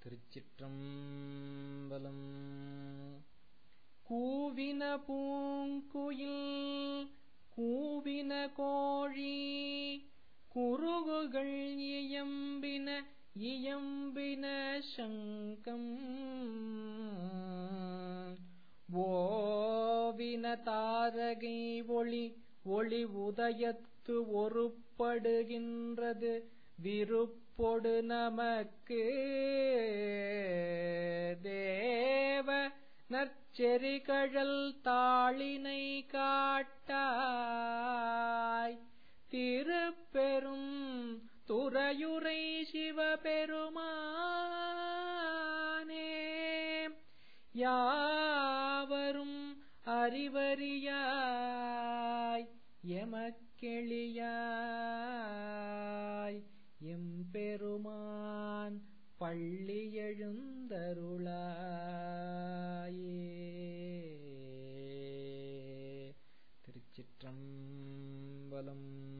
திருச்சிற்றம்பலம் கூவின பூங்குயில் கூவின கோழி குருகுகள் இயம்பின இயம்பின சங்கம் ஓவின தாரகை ஒளி ஒளி உதயத்து ஒருப்படுகின்றது விருப்பொடு நமக்கு தேவ நற்செறிகழல் தாளினை காட்டாய் திருப்பெரும் துறையுரை சிவபெருமானே யாவரும் அறிவறியாய் எமக்கெளியாய் எம்பெருமான் பள்ளி எழுந்தருளாயே திருச்சிற்றம்பலம்